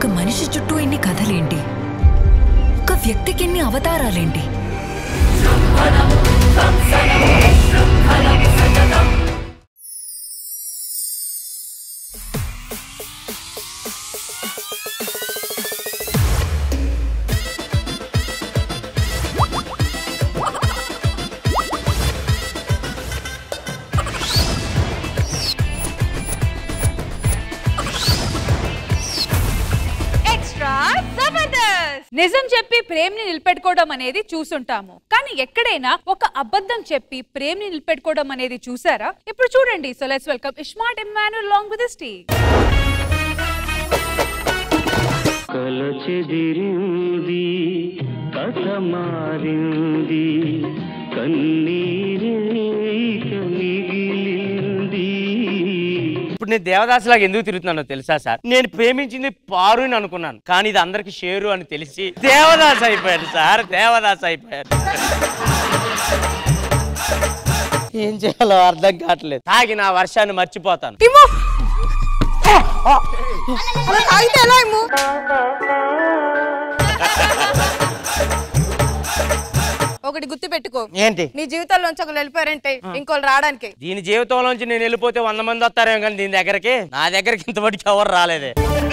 ఒక మనిషి చుట్టూ ఇన్ని కథలేంటి ఒక వ్యక్తికి ఎన్ని అవతారాలేంటి ఎక్స్ట్రా జబర్దస్త్ నిజం చెప్పి ప్రేమ్ని నిలబెట్టుకోవడం అనేది చూసుంటాము కానీ ఎక్కడైనా ఒక అబద్ధం చెప్పి ప్రేమ్ని నిలబెట్టుకోవడం అనేది చూసారా ఇప్పుడు చూడండి so let's welcome iSmart Emmanuel long with స్టీ కలచెదిరింది కథ మారింది కన్నీరే ఇక మిగిలింది ఇప్పుడు నేను దేవదాసులాగా ఎందుకు తిరుగుతున్నానో తెలుసా సార్ నేను ప్రేమించింది పారు అని అనుకున్నాను కానీ ఇది అందరికి షేరు అని తెలిసి దేవదాస్ అయిపోయాడు సార్ దేవదాస్ అయిపోయాడు ఏం చేయాలో అర్థం కావట్లేదు తాగి నా వర్షాన్ని మర్చిపోతాను తాగితే ఎలా ఏమో ఒకటి గుర్తు పెట్టుకో ఏంటి నీ జీవితంలోంచి ఒకరు వెళ్ళిపోయారంటే ఇంకోళ్ళు రావడానికి దీని జీవితంలోంచి నేను వెళ్ళిపోతే వంద మంది వస్తారేమో కానీ దీని దగ్గరికి నా దగ్గరికి ఇంతవరకు ఎవరు రాలేదే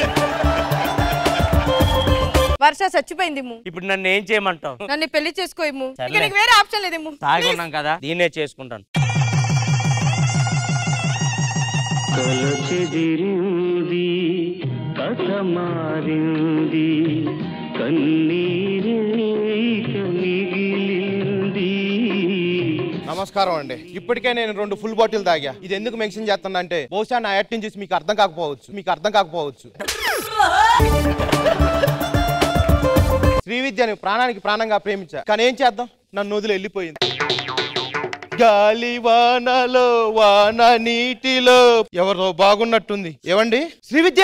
వర్ష చచ్చిపోయింది ఇమ్ము. ఇప్పుడు నన్ను ఏం చేయమంటావు నన్ను పెళ్లి చేసుకో ఇమ్ము ఇక సర్లే. నీకు వేరే ఆప్షన్ లేదు ఇమ్ము. తాగి ఉన్నాం కదా దీన్నే చేసుకుంటాను కలచెదిరింది కథ మారింది కన్నీరే ఇక మిగిలింది నమస్కారం అండి ఇప్పటికే నేను రెండు ఫుల్ బాటిల్ తాగా ఇది ఎందుకు మెన్షన్ చేస్తున్నా అంటే బహుశా నా యాక్టింగ్ చూసి మీకు అర్థం కాకపోవచ్చు మీకు అర్థం కాకపోవచ్చు శ్రీ విద్యని ప్రాణానికి ప్రాణంగా ప్రేమించా కానీ ఏం చేద్దాం నన్ను వదిలి వెళ్ళిపోయింది గాలి వానలో వాన నీటిలో ఎవరో బాగున్నట్టుంది ఏవండి శ్రీ విద్య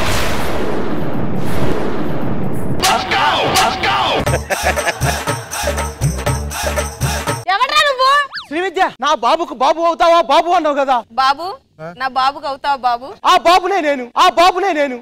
ఎవడ్రా నువ్వు శ్రీ విద్య నా బాబుకు బాబు అవుతావా బాబు అన్నావు కదా బాబు నా బాబుకి అవుతావు బాబు ఆ బాబునే నేను ఆ బాబునే నేను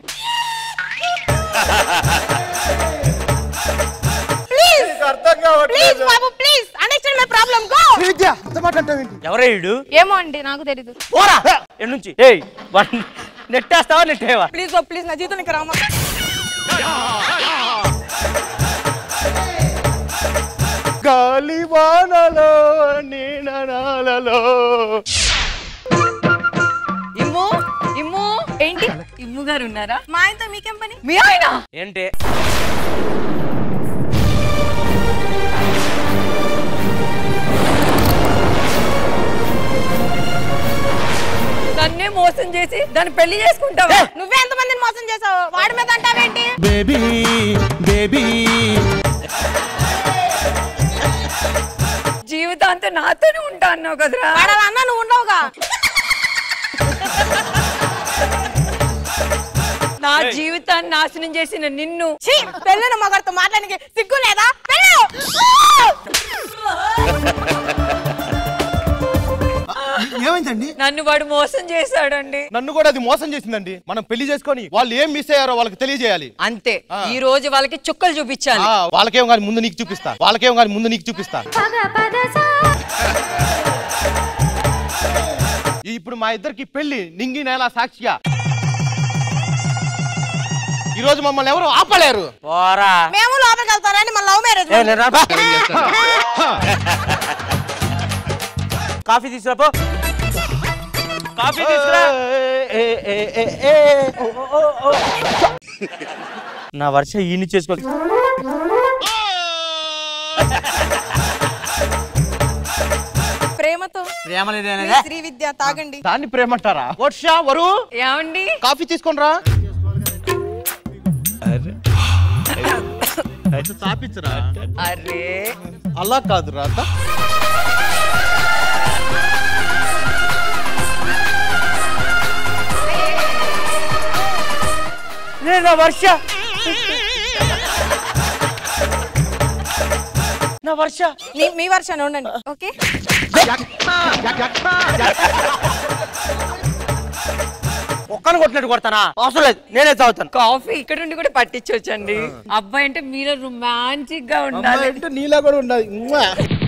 ప్లీజ్ అర్థం ప్లీజ్ కావట్లేదు బాబు please understand my problem go Sri Vidya అంత మాట అంటావేంటి ఎవరే ఈడు ఏమో అండి నాకు తెలీదు పోరా ఎన్నుంచి నుంచి ఏయ్ వాడిని నెట్టేస్తావా నెట్టేవా ప్లీజ్ బాబు ప్లీజ్ నా జీవితానికి రామా గాలి వానలో నీడనాలలో ఇమ్ము ఇమ్ము ఏంటి ఇమ్ము గారు ఉన్నారా మా ఆయనతో మీకేం పని మీ ఆయన ఏంటి నన్నే మోసం చేసి దాన్ని పెళ్లి చేసుకుంటావా నువ్వే ఎంత మందిని మోసం చేసావు వాడి మీద అంటావేంటి బేబీ బేబీ జీవితాంతం నాతోనే ఉంటా అన్నావు కదరా వాడు అలా అన్నా నువ్వు ఉండవుగా నా జీవితాన్ని నాశనం చేసిన నిన్ను ఛీ పెళ్ళిన మగాడితో మాట్లాడానికి సిగ్గు లేదా పెళ్ళు ఏమైందండి నన్ను వాడు మోసం చేశాడండి నన్ను కూడా అది మోసం చేసిందండి మనం పెళ్లి చేసుకొని వాళ్ళు ఏం మిస్ అయ్యారో వాళ్ళకి తెలియజేయాలి అంతే ఈ రోజు వాళ్ళకి చుక్కలు చూపించాలి ఆ, వాళ్ళకేం కానీ ముందు నీకు చూపిస్తా వాళ్ళకేం కానీ ముందు నీకు చూపిస్తా ఈ- ఇప్పుడు మా ఇద్దరికి పెళ్లి నింగి నేల సాక్షిగా ఈ రోజు మమ్మల్ని ఎవరు ఆపలేరు పోరా మేము లోపలికి వెళ్తారని మన లవ్ మ్యారేజ్ ఏ, నేను రా, బా. కాఫీ తీసుకురా పో కాఫీ తీసుకురా ఏ, ఏ, ఏ, ఏ, ఓ, ఓ, ఓ. నా వర్ష ఈయన్ని చేసుకో ప్రేమతో ప్రేమ మీ లేదనేదే శ్రీ విద్య తాగండి దాన్ని ప్రేమంటారా వర్ష వరు ఏమండి కాఫీ తీసుకొని రా తాపించరా అరే అలా కాదు రా నేను నా వర్ష నా వర్ష మీ- మీ వర్షాన్ని ఉండండి ఓకే ఒక్కని కొట్టినట్టు కొడతానా అవసరం లేదు నేనే తాగుతాను కాఫీ ఇక్కడ నుండి కూడా పట్టించవచ్చండి అబ్బాయి అంటే మీరు రొమాంటిక్ గా ఉండాలి అంటే నీలా కూడా ఉండాలి ఉమ్మా.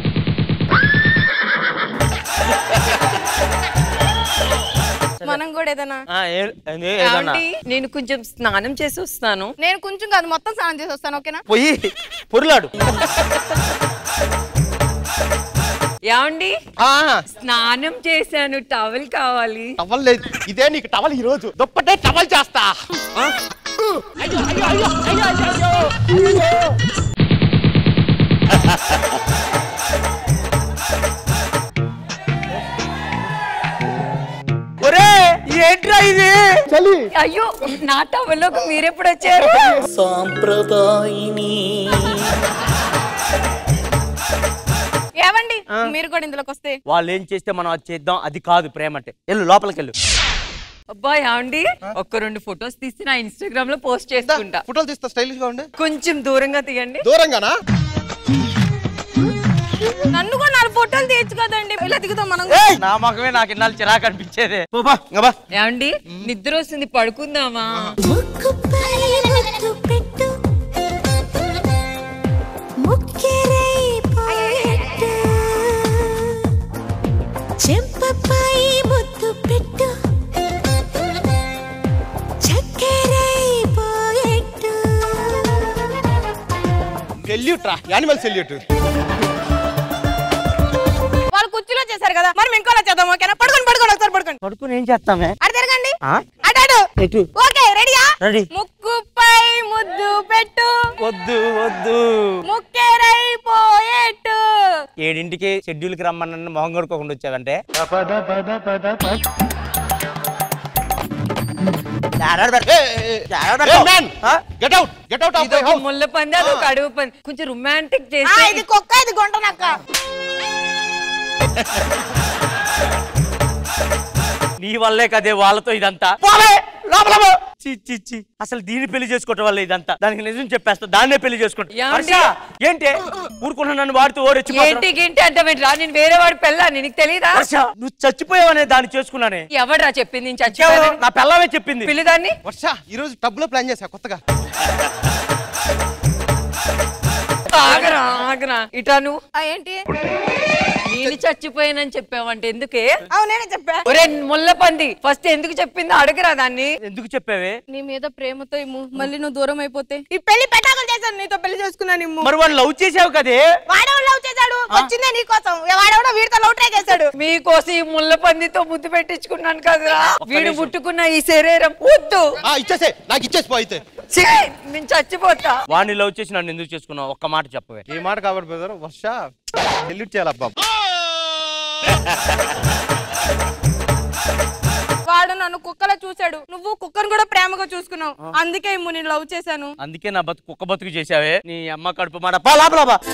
మనం కూడా ఏదైనా ఆ, ఏ- ఏ- ఏదన్నా ఏమండి? నేను కొంచెం స్నానం చేసి వస్తాను నేను కొంచెం కాదు మొత్తం స్నానం చేసి వస్తాను ఓకేనా పోయి పొరులాడు ఏమండి ఆ, స్నానం చేశాను టవల్ కావాలి టవల్ లేదు ఇదే నీకు టవల్ ఈ రోజు దుప్పటే టవల్ చేస్తా ఆ? అయ్యో, అయ్యో, అయ్యో, అయ్యో, అయ్యో, అయ్యో, అయ్యో. ఒరే ఏంట్రా ఇది చలి అయ్యో నా టవల్లోకి మీరెప్పుడు వచ్చారు ఏమండి మీరు కూడా ఇందులోకి వస్తే వాళ్ళు ఏం చేస్తే మనం అది చేద్దాం అది కాదు ప్రేమ అంటే వెళ్ళు లోపలికి వెళ్ళు అబ్బా ఏమండి ఒక్క రెండు ఫొటోస్ తీసి నా ఇన్స్టాగ్రామ్ లో పోస్ట్ చేసుకుంటా ఫోటోలు తీస్తా స్టైలిష్ గా ఉండే కొంచెం దూరంగా తీయండి దూరంగానా నన్ను కూడా నాలుగు ఫోటోలు తీయచ్చు కదండి ఇలా దిగుతాం మనం ఏయ్, నా ముఖమే నాకు ఇన్నాళ్ళు చిరాకు అనిపించేది పో, పో, ఇంకా పో. ఏమండి నిద్ర వస్తుంది పడుకుందామా ముక్కుపై ముద్దు పెట్టు ముక్కెరై పోయెట్టు చెంపపై ముద్దు పెట్టు చక్కెరై పోయెట్టు సెల్యూట్ రా యానిమల్ సెల్యూట్ వాళ్ళు కుర్చీలో చేశారు కదా మనం ఇంకోలా చేద్దాం ఓకేనా పడుకోండి పడుకోండి ఒకసారి పడుకోండి పడుకుని ఏం చేస్తామే అటు తిరగండి ఆ? అటు అటు ఎటు? ఓకే రెడీయా రెడీ. ముక్కుపై ముద్దు పెట్టు వద్దు వద్దు ముక్కేరైపోయేట్టు ఏడింటికి షెడ్యూల్ కి రమ్మన్న మొహం కొడుకోకుండా వచ్చావంటే పద పద పద పద get out get out of ఇది మై ఒక హౌస్ ముళ్ళ పంది అది ఒక అడుగు పంది కొంచెం రొమాంటిక్ ఆ, చేస్తే ఇది కుక్క ఇది గుంట నక్క నీ వల్లే కదే వాళ్ళతో ఇదంతా పోవే, లోపల పో. చి, చి, చి. అసలు దీన్ని పెళ్లి చేసుకోవటం వల్ల ఇదంతా దానికి నిజం చెప్పేస్తా దాన్నే పెళ్లి చేసుకుంటా ఏమండి? హర్ష, ఏంటి ఊరుకున్నా నన్ను వాడితో ఓరెచ్చి ఏంటి గింటి అంటే రా నేను వేరే వాడి పెళ్ళాన్ని నీకు తెలీదా నువ్వు చచ్చిపోయావనే దాన్ని చేసుకున్నానే ఎవడరా చెప్పింది నేను ఎవరు? చచ్చిపోయానని నా పిల్లవే చెప్పింది పిల్లిదాన్ని వర్ష ఈ రోజు టబ్ లో ప్లాన్ చేసా కొత్తగా ఆగరా ఆగరా ఇటా నువ్వు ఆ, ఏంటి నేను చచ్చిపోయానని చెప్పావంటే ఎందుకే అవు నేనే చెప్పా ఒరే ముళ్ళ పంది ఫస్ట్ ఎందుకు చెప్పిందో అడగరా దాన్ని ఎందుకు చెప్పావే నీ మీద ప్రేమతో ఇమ్ము మళ్ళీ నువ్వు దూరం అయిపోతే ఈ పెళ్లి పెటాకులు చేశాను నీతో పెళ్లి చేసుకున్నాను ఇమ్ము మరి వాడు లవ్ చేసావు కదే వాడెవడు లవ్ చేశాడు వచ్చిందే నీ కోసం వాడెవడో వీడితో లవ్ ట్రై చేశాడు మీకోసం ఈ ముళ్ళ పందితో ముద్దు పెట్టించుకున్నాను కదరా వీడు ముట్టుకున్న ఈ శరీరం వద్దు ఆ ఇచ్చేసే నాకు ఇచ్చేసి పో అయితే ఛీ, నేను చచ్చిపోతా వాడిని లవ్ చేసి నన్ను ఎందుకు చేసుకున్నావు ఒక్క మాట చెప్పవే ఈ మాట కాబట్టి బ్రదర్ వర్ష సెల్యూట్ చేయాలి అబ్బా వాడు నన్ను కుక్కలా చూశాడు నువ్వు కుక్కను కూడా ప్రేమగా చూసుకున్నావు అందుకే ఇమ్ము నేను లవ్ చేశాను అందుకే నా బతుకు కుక్క బతుకు చేసావే నీ అమ్మ కడుపు మాట పా లోపల పా.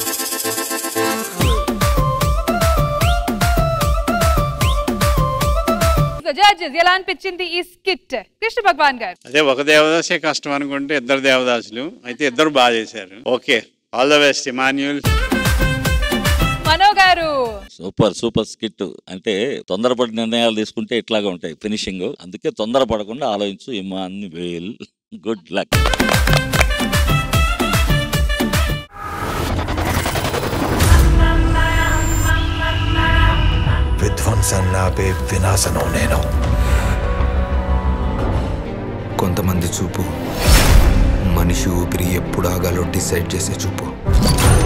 జడ్జెస్ ఎలా అనిపించింది ఈ స్కిట్ కృష్ణ భగవాన్ గారు అదే ఒక దేవదాసే కష్టం అనుకుంటే ఇద్దరు దేవదాసులు అయితే ఇద్దరు బాగా చేశారు okay all the best Emmanuel Mano గారు సూపర్ సూపర్ స్కిట్ అంటే తొందరపడి నిర్ణయాలు తీసుకుంటే ఇట్లాగా ఉంటాయి ఫినిషింగ్ అందుకే తొందరపడకుండా ఆలోచించు ఇమాన్యువేల్ గుడ్ లక్ విధ్వంసాన్ని ఆపే వినాశనం నేను కొంతమంది చూపు మనిషి ఊపిరి ఎప్పుడు ఆగాలో డిసైడ్ చేసే చూపు